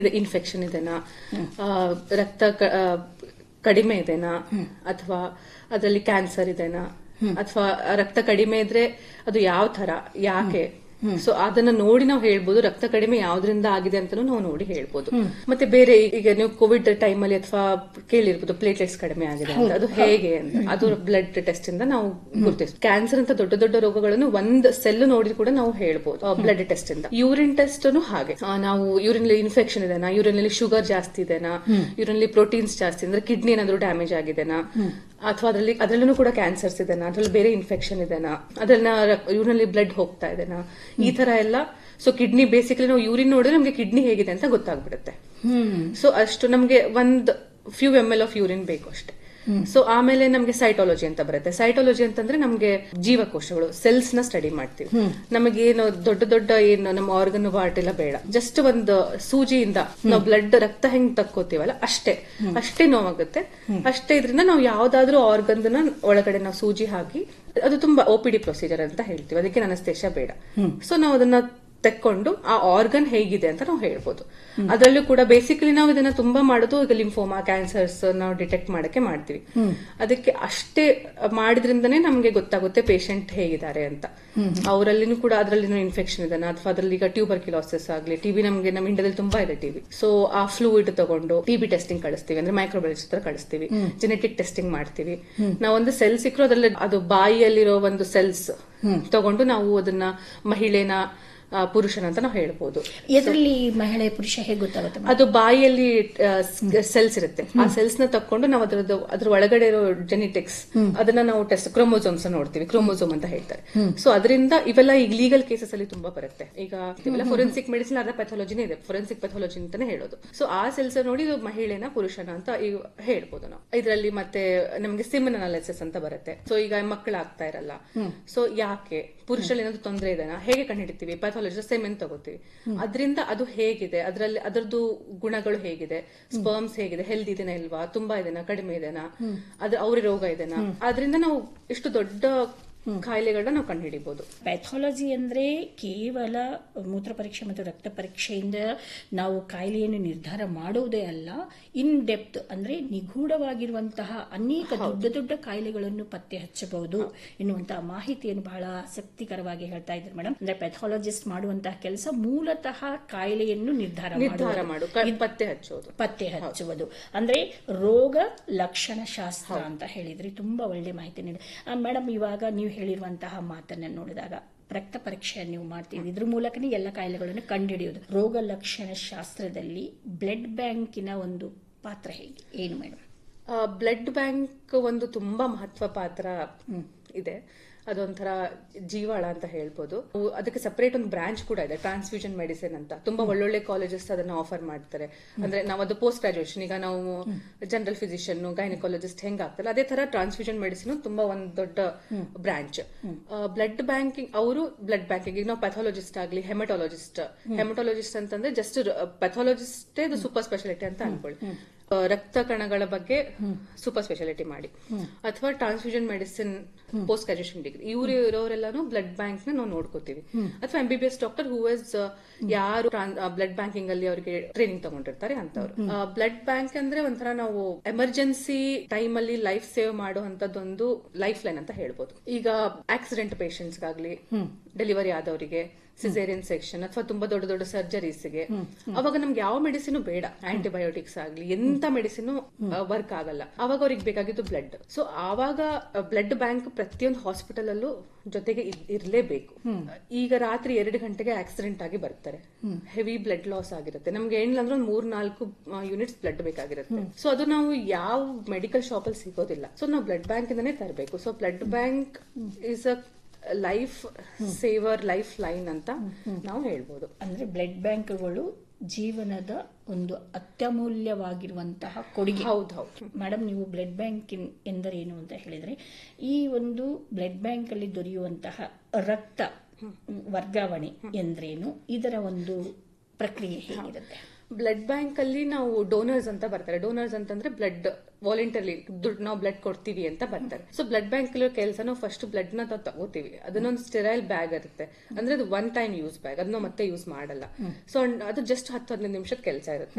Infection ಇದೆನಾ ಆ, ರಕ್ತ ಕ- ಆ, ಕಡಿಮೆ ಇದೆನಾ ಅಥವಾ ಅದರಲ್ಲಿ ಕ್ಯಾನ್ಸರ್ ಇದೆನಾ ಅಥವಾ ರಕ್ತ ಕಡಿಮೆ ಇದ್ರೆ ಅದು ಯಾವ ತರ ಯಾಕೆ ಸೊ ಅದನ್ನ ನೋಡಿ ನಾವು ಹೇಳ್ಬೋದು ರಕ್ತ ಕಡಿಮೆ ಯಾವ್ದ್ರಿಂದ ಆಗಿದೆ ಅಂತಾನು ನಾವು ನೋಡಿ ಹೇಳ್ಬೋದು ಮತ್ತೆ ಬೇರೆ ಈಗ ನೀವು ಕೋವಿಡ್ ಟೈಮ್ ಅಲ್ಲಿ ಅಥವಾ ಕೇಳಿರ್ಬೋದು ಪ್ಲೇಟ್ಲೆಟ್ಸ್ ಕಡಿಮೆ ಆಗಿದೆ ಅಂತ ಅದು ಹೇಗೆ ಅಂತ ಅದು ಬ್ಲಡ್ ಟೆಸ್ಟ್ ಇಂದ ನಾವು ಗುರುತಿಸ್ತೀವಿ ಕ್ಯಾನ್ಸರ್ ಅಂತ ದೊಡ್ಡ ದೊಡ್ಡ ರೋಗಗಳನ್ನು ಒಂದ್ ಸೆಲ್ ನೋಡಿ ಕೂಡ ನಾವು ಹೇಳ್ಬೋದು ಬ್ಲಡ್ ಟೆಸ್ಟ್ ಇಂದ ಯೂರಿನ್ ಟೆಸ್ಟ್ ಹಾಗೆ ಆ, ನಾವು ಯೂರಿನ್ ಇನ್ಫೆಕ್ಷನ್ ಇದೆನಾ ಯೂರಿನ್ ಅಲ್ಲಿ ಶುಗರ್ ಜಾಸ್ತಿ ಇದೆನಾ ಯೂರಿನ್ ಅಲ್ಲಿ ಪ್ರೋಟೀನ್ಸ್ ಜಾಸ್ತಿ ಅಂದ್ರೆ ಕಿಡ್ನಿ ಏನಾದ್ರು ಡ್ಯಾಮೇಜ್ ಆಗಿದೆನಾ ಅಥವಾ ಅದರಲ್ಲಿ ಅದರಲ್ಲೂ ಕೂಡ ಕ್ಯಾನ್ಸರ್ಸ್ ಇದೆನಾ ಅದ್ರಲ್ಲಿ ಬೇರೆ ಇನ್ಫೆಕ್ಷನ್ ಇದೆನಾ ಅದನ್ನ ಯೂರಿನ್ ಅಲ್ಲಿ ಬ್ಲಡ್ ಹೋಗ್ತಾ ಇದೆನಾ ಈ ತರ ಎಲ್ಲ ಸೊ ಕಿಡ್ನಿ ಬೇಸಿಕಲಿ ನಾವು ಯೂರಿನ್ ನೋಡಿದ್ರೆ ನಮಗೆ ಕಿಡ್ನಿ ಹೇಗಿದೆ ಅಂತ ಗೊತ್ತಾಗ್ಬಿಡುತ್ತೆ ಸೊ ಅಷ್ಟು ನಮಗೆ ಒಂದ್ few M L of urine ಬೇಕು ಅಷ್ಟೇ ಸೊ ಆಮೇಲೆ ನಮಗೆ ಸೈಟಾಲಜಿ ಅಂತ ಬರುತ್ತೆ ಸೈಟಾಲಜಿ ಅಂತಂದ್ರೆ ನಮಗೆ ಜೀವಕೋಶಗಳು ಸೆಲ್ಸ್ ನ ಸ್ಟಡಿ ಮಾಡ್ತೀವಿ ನಮಗೆ ಏನು ದೊಡ್ಡ ದೊಡ್ಡ ಏನು ನಮ್ಮ ಆರ್ಗನ್ ಪಾರ್ಟ್ ಎಲ್ಲ ಬೇಡ ಜಸ್ಟ್ ಒಂದು ಸೂಜಿಯಿಂದ ನಾವು ಬ್ಲಡ್ ರಕ್ತ ಹೆಂಗ್ ತಕ್ಕೋತೀವಲ್ಲ ಅಷ್ಟೇ ಅಷ್ಟೇ ನೋವಾಗುತ್ತೆ ಅಷ್ಟೇ ಇದರಿಂದ ನಾವು ಯಾವ್ದಾದ್ರೂ ಆರ್ಗನ್ ಒಳಗಡೆ ನಾವು ಸೂಜಿ ಹಾಕಿ ಅದು ತುಂಬಾ ಒ ಪಿ ಡಿ ಪ್ರೊಸೀಜರ್ ಅಂತ ಹೇಳ್ತೀವಿ ಅದಕ್ಕೆ ಅನಸ್ತೇಶ ಬೇಡ ಸೊ ನಾವು ಅದನ್ನ ತೆಕ್ಕೊಂಡು ಆ ಆರ್ಗನ್ ಹೇಗಿದೆ ಅಂತ ನಾವು ಹೇಳ್ಬೋದು ಅದರಲ್ಲೂ ಕೂಡ ಬೇಸಿಕಲಿ ನಾವು ಇದನ್ನ ತುಂಬಾ ಮಾಡೋದು ಈಗ ಲಿಂಫೋಮಾ ಕ್ಯಾನ್ಸರ್ಸ್ ನಾವು ಡಿಟೆಕ್ಟ್ ಮಾಡಕ್ಕೆ ಮಾಡ್ತೀವಿ ಅದಕ್ಕೆ ಅಷ್ಟೇ ಮಾಡಿದ್ರಿಂದನೇ ನಮ್ಗೆ ಗೊತ್ತಾಗುತ್ತೆ ಪೇಷಂಟ್ ಹೇಗಿದ್ದಾರೆ ಅಂತ ಅವರಲ್ಲಿನೂ ಕೂಡ ಅದರಲ್ಲಿ ಇನ್ಫೆಕ್ಷನ್ ಇದನ್ನ ಅಥವಾ ಅದರಲ್ಲಿ ಈಗ ಟ್ಯೂಬರ್ ಕಿಲಾಸಿಸ್ ಆಗ್ಲಿ ಟಿಬಿ ನಮ್ಗೆ ನಮ್ಮ ಇಂಡಿಯಾದಲ್ಲಿ ತುಂಬಾ ಇದೆ ಟಿಬಿ ಸೊ ಆ ಫ್ಲೂಯಿಡ್ ತಗೊಂಡು ಟಿಬಿ ಟೆಸ್ಟಿಂಗ್ ಕಳಿಸ್ತೀವಿ ಅಂದ್ರೆ ಮೈಕ್ರೋಬಯೋಲಜಿ ಹತ್ರ ಕಳಿಸ್ತೀವಿ ಜೆನೆಟಿಕ್ ಟೆಸ್ಟಿಂಗ್ ಮಾಡ್ತೀವಿ ನಾವು ಒಂದು ಸೆಲ್ ಸಿಕ್ಕರು ಅದರಲ್ಲಿ ಅದು ಬಾಯಿಯಲ್ಲಿರೋ ಒಂದು ಸೆಲ್ಸ್ ತಗೊಂಡು ನಾವು ಅದನ್ನ ಮಹಿಳೆನ ಆ, ಪುರುಷನ ಅಂತ ನಾವು ಹೇಳ್ಬೋದು ಇದರಲ್ಲಿ ಮಹಿಳೆ ಪುರುಷ ಹೇಗೆ ಗೊತ್ತಾಗುತ್ತೆ ಮೇಡಮ್? ಅದು ಬಾಯಿಯಲ್ಲಿ ಸೆಲ್ಸ್ ಇರುತ್ತೆ ಆ ಸೆಲ್ಸ್ ನ ತಕೊಂಡು ನಾವು ಅದರದ್ದು ಅದ್ರ ಒಳಗಡೆ ಇರೋ ಜೆನೆಟಿಕ್ಸ್ ಅದನ್ನ ನಾವು ಟೆಸ್ಟ್ ಕ್ರೋಮೋಸೋಮ್ಸ್ ನೋಡ್ತೀವಿ ಕ್ರೋಮೋಸೋಮ್ ಅಂತ ಹೇಳ್ತಾರೆ ಸೊ ಅದರಿಂದ ಇವೆಲ್ಲ ಈಗ ಲೀಗಲ್ ಕೇಸಸ್ ಅಲ್ಲಿ ತುಂಬಾ ಬರುತ್ತೆ ಈಗ ಇವೆಲ್ಲ ಫೊರೆನ್ಸಿಕ್ ಮೆಡಿಸಿನ್ ಅದ್ರ ಪೆಥಾಲಜಿನೇ ಇದೆ ಫೊರೆನ್ಸಿಕ್ ಪೆಥಾಲಜಿ ಅಂತಾನೆ ಹೇಳೋದು ಸೊ ಆ ಸೆಲ್ಸ್ ನೋಡಿ ಇದು ಮಹಿಳೆನ ಪುರುಷನ ಅಂತ ಈಗ ಹೇಳ್ಬೋದು ನಾವು ಇದರಲ್ಲಿ ಮತ್ತೆ ನಮಗೆ ಸಿಮನ್ ಅನಾಲಿಸಿಸ್ ಅಂತ ಬರುತ್ತೆ ಸೊ ಈಗ ಮಕ್ಕಳಾಗ್ತಾ ಇರಲ್ಲ ಸೊ ಯಾಕೆ ಪುರುಷರಲ್ಲಿ ಏನಾದ್ರು ತೊಂದರೆ ಇದೆನಾ ಹೇಗೆ ಕಂಡುಹಿಡಿತೀವಿ ಪೆಥಾಲಜಿ ಸೆಮೆನ್ ತಗೋತೀವಿ ಅದರಿಂದ ಅದು ಹೇಗಿದೆ ಅದರಲ್ಲಿ ಅದರದ್ದು ಗುಣಗಳು ಹೇಗಿದೆ ಸ್ಪರ್ಮ್ಸ್ ಹೇಗಿದೆ ಹೆಲ್ತ್ ಇದೆನಾ ಇಲ್ವಾ ತುಂಬಾ ಇದೆನಾ ಕಡಿಮೆ ಇದೆನಾ ಅದ್ರ ಅವ್ರ ರೋಗ ಇದೆನಾ ಅದರಿಂದ ನಾವು ಇಷ್ಟು ದೊಡ್ಡ ಕಾಯಿಲೆಗಳನ್ನ ನಾವು ಕಂಡುಹಿಡಿಬಹುದು ಪ್ಯಾಥಾಲಜಿ ಅಂದ್ರೆ ಕೇವಲ ಮೂತ್ರ ಪರೀಕ್ಷೆ ಮತ್ತು ರಕ್ತ ಪರೀಕ್ಷೆಯಿಂದ ನಾವು ಕಾಯಿಲೆಯನ್ನು ನಿರ್ಧಾರ ಮಾಡುವುದೇ ಅಲ್ಲ ಇನ್ ಡೆಪ್ತ್ ಅಂದ್ರೆ ನಿಗೂಢವಾಗಿರುವಂತಹ ಅನೇಕ ದೊಡ್ಡ ದೊಡ್ಡ ಕಾಯಿಲೆಗಳನ್ನು ಪತ್ತೆ ಹಚ್ಚಬಹುದು ಎನ್ನುವಂತಹ ಮಾಹಿತಿಯನ್ನು ಬಹಳ ಆಸಕ್ತಿಕರವಾಗಿ ಹೇಳ್ತಾ ಇದ್ದಾರೆ ಮೇಡಮ್ ಅಂದ್ರೆ ಪ್ಯಾಥಾಲಜಿಸ್ಟ್ ಮಾಡುವಂತಹ ಕೆಲಸ ಮೂಲತಃ ಕಾಯಿಲೆಯನ್ನು ನಿರ್ಧಾರ ನಿರ್ಧಾರ ಮಾಡುವುದು. ಮಾಡು ಕ- ಪತ್ತೆ ಹಚ್ಚೋದು ಪತ್ತೆ ಹಚ್ಚುವುದು ಅಂದ್ರೆ ರೋಗ ಲಕ್ಷಣ ಶಾಸ್ತ್ರ ಅಂತ ಹೇಳಿದ್ರಿ ತುಂಬಾ ಒಳ್ಳೆ ಮಾಹಿತಿ ನೀಡಿ ಮೇಡಮ್ ಇವಾಗ ನೀವು ಹೇಳಿರುವಂತಹ ಮಾತನ್ನ ನೋಡಿದಾಗ ರಕ್ತ ಪರೀಕ್ಷೆ ನೀವು ಮಾಡ್ತೀವಿ ಇದ್ರ ಮೂಲಕನೇ ಎಲ್ಲ ಕಾಯಿಲೆಗಳನ್ನು ಕಂಡುಹಿಡಿಯೋದು ರೋಗ ಲಕ್ಷಣ ಶಾಸ್ತ್ರದಲ್ಲಿ ಬ್ಲಡ್ ಬ್ಯಾಂಕಿನ ಒಂದು ಪಾತ್ರ ಹೇಗೆ ಏನು ಮೇಡಮ್ ಬ್ಲಡ್ ಬ್ಯಾಂಕ್ ಒಂದು ತುಂಬಾ ಮಹತ್ವ ಪಾತ್ರ ಇದೆ ಅದೊಂಥರ ಜೀವಾಳ ಅಂತ ಹೇಳ್ಬೋದು ಅವು- ಅದಕ್ಕೆ ಸಪರೇಟ್ ಒಂದು ಬ್ರಾಂಚ್ ಕೂಡ ಇದೆ ಟ್ರಾನ್ಸ್ಫ್ಯೂಷನ್ ಮೆಡಿಸಿನ್ ಅಂತ ತುಂಬಾ ಒಳ್ಳೊಳ್ಳೆ ಕಾಲೇಜಸ್ ಅದನ್ನ ಆಫರ್ ಮಾಡ್ತಾರೆ ಅಂದ್ರೆ ನಾವು ಅದು ಪೋಸ್ಟ್ ಗ್ರಾಜುಯೇಷನ್ ಈಗ ನಾವು ಜನರಲ್ ಫಿಸಿಷಿಯನ್ ಗೈನಕಾಲಜಿಸ್ಟ್ ಹೆಂಗ್ ಆಗ್ತಲ್ಲ ಅದೇ ತರ ಟ್ರಾನ್ಸ್ಫ್ಯೂಷನ್ ಮೆಡಿಸಿನ್ ತುಂಬಾ ಒಂದು ದೊಡ್ಡ ಬ್ರಾಂಚ್ ಬ್ಲಡ್ ಬ್ಯಾಂಕಿಂಗ್ ಅವರು ಬ್ಲಡ್ ಬ್ಯಾಂಕಿಂಗ್ ಈಗ ನಾವು ಪೆಥಾಲಜಿಸ್ಟ್ ಆಗ್ಲಿ ಹೆಮಟಾಲಜಿಸ್ಟ್ ಹೆಮಟಾಲಜಿಸ್ಟ್ ಅಂತಂದ್ರೆ ಜಸ್ಟ್ ಪೆಥಾಲಜಿಸ್ಟೇ ಇದು ಸೂಪರ್ ಸ್ಪೆಷಾಲಿಟಿ ಅಂತ ಅನ್ಕೊಳ್ಳಿ ಆ, ರಕ್ತ ಕಣಗಳ ಬಗ್ಗೆ ಸೂಪರ್ ಸ್ಪೆಷಾಲಿಟಿ ಮಾಡಿ ಅಥವಾ transfusion medicine post graduation degree ಇವರು ಇರೋರೆಲ್ಲಾನು ಬ್ಲಡ್ ಬ್ಯಾಂಕ್ ನ ನಾವು ನೋಡ್ಕೋತೀವಿ ಅಥವಾ M B B S doctor who is ಯಾರು ಬ್ಲಡ್ ಬ್ಯಾಂಕಿಂಗ್ ಅಲ್ಲಿ ಅವರಿಗೆ ಟ್ರೈನಿಂಗ್ ತಗೊಂಡಿರ್ತಾರೆ ಅಂತವ್ರು ಬ್ಲಡ್ ಬ್ಯಾಂಕ್ ಅಂದ್ರೆ ಒಂಥರ ನಾವು ಎಮರ್ಜೆನ್ಸಿ ಟೈಮ್ ಅಲ್ಲಿ ಲೈಫ್ ಸೇವ್ ಮಾಡುವಂತದ್ದೊಂದು ಲೈಫ್ ಲೈನ್ ಅಂತ ಹೇಳ್ಬೋದು ಈಗ ಆಕ್ಸಿಡೆಂಟ್ ಪೇಷಂಟ್ಸ್ ಗಾಗ್ಲಿ ಡೆಲಿವರಿ ಆದವರಿಗೆ ಸಿಸೇರಿಯನ್ ಸೆಕ್ಷನ್ ಅಥವಾ ತುಂಬಾ ದೊಡ್ಡ ದೊಡ್ಡ ಸರ್ಜರೀಸ್ಗೆ ಅವಾಗ ನಮ್ಗೆ ಯಾವ ಮೆಡಿಸಿನ್ ಬೇಡ ಆಂಟಿಬಯೋಟಿಕ್ಸ್ ಆಗ್ಲಿ ಎಂತ ಮೆಡಿಸಿನ್ ವರ್ಕ್ ಆಗಲ್ಲ ಅವಾಗ ಅವ್ರಿಗೆ ಬೇಕಾಗಿದ್ದು ಬ್ಲಡ್ ಸೊ ಆವಾಗ ಬ್ಲಡ್ ಬ್ಯಾಂಕ್ ಪ್ರತಿಯೊಂದು ಹಾಸ್ಪಿಟಲ್ ಅಲ್ಲೂ ಜೊತೆಗೆ ಇದ್- ಇರ್ಲೇಬೇಕು ಈಗ ರಾತ್ರಿ ಎರಡು ಗಂಟೆಗೆ ಆಕ್ಸಿಡೆಂಟ್ ಆಗಿ ಬರ್ತಾರೆ ಹೆವಿ ಬ್ಲಡ್ ಲಾಸ್ ಆಗಿರುತ್ತೆ ನಮ್ಗೆ ಏನಿಲ್ಲ ಅಂದ್ರೆ ಒಂದು ಮೂರ್ ನಾಲ್ಕು ಯೂನಿಟ್ಸ್ ಬ್ಲಡ್ ಬೇಕಾಗಿರುತ್ತೆ ಸೊ ಅದು ನಾವು ಯಾವ ಮೆಡಿಕಲ್ ಶಾಪ್ ಅಲ್ಲಿ ಸಿಗೋದಿಲ್ಲ ಸೊ ನಾವು ಬ್ಲಡ್ ಬ್ಯಾಂಕ್ ಇಂದಾನೇ ತರಬೇಕು so blood bank is a life saver lifeline ಅಂತ ನಾವು ಹೇಳ್ಬೋದು ಅಂದ್ರೆ ಬ್ಲಡ್ ಬ್ಯಾಂಕ್ಗಳು ಜೀವನದ ಒಂದು ಅತ್ಯಮೂಲ್ಯವಾಗಿರುವಂತಹ ಕೊಡುಗೆ ಹೌದು ಹೌದು ಮೇಡಮ್ ನೀವು ಬ್ಲಡ್ ಬ್ಯಾಂಕ್ ಎಂದರೇನು ಅಂತ ಹೇಳಿದ್ರೆ ಈ ಒಂದು ಬ್ಲಡ್ ಬ್ಯಾಂಕ್ ಅಲ್ಲಿ ದೊರೆಯುವಂತಹ ರಕ್ತ ವರ್ಗಾವಣೆ ಎಂದ್ರೇನು ಇದರ ಒಂದು ಪ್ರಕ್ರಿಯೆ ಹೇಗಿರುತ್ತೆ ಬ್ಲಡ್ ಬ್ಯಾಂಕ್ ಅಲ್ಲಿ ನಾವು ಡೋನರ್ಸ್ ಅಂತ ಬರ್ತಾರೆ ಡೋನರ್ಸ್ ಅಂತಂದ್ರೆ ಬ್ಲಡ್ ವಾಲಂಟರಿ ದುಡ್ಡು ನಾವು ಬ್ಲಡ್ ಕೊಡ್ತೀವಿ ಅಂತ ಬರ್ತಾರೆ ಸೊ ಬ್ಲಡ್ ಬ್ಯಾಂಕ್ ಕೆಲಸ ನಾವು ಫಸ್ಟ್ ಬ್ಲಡ್ ನ ನಾವು ತಗೋತೀವಿ ಅದನ್ನೊಂದು ಸ್ಟೆರೈಲ್ ಬ್ಯಾಗ್ ಇರುತ್ತೆ ಅಂದ್ರೆ ಅದು ಒನ್ ಟೈಮ್ ಯೂಸ್ ಬ್ಯಾಗ್ ಅದನ್ನ ಮತ್ತೆ ಯೂಸ್ ಮಾಡಲ್ಲ ಸೊ ಅದು ಜಸ್ಟ್ ಹತ್ತು ಹದಿನೈದು ನಿಮಿಷದ ಕೆಲಸ ಇರುತ್ತೆ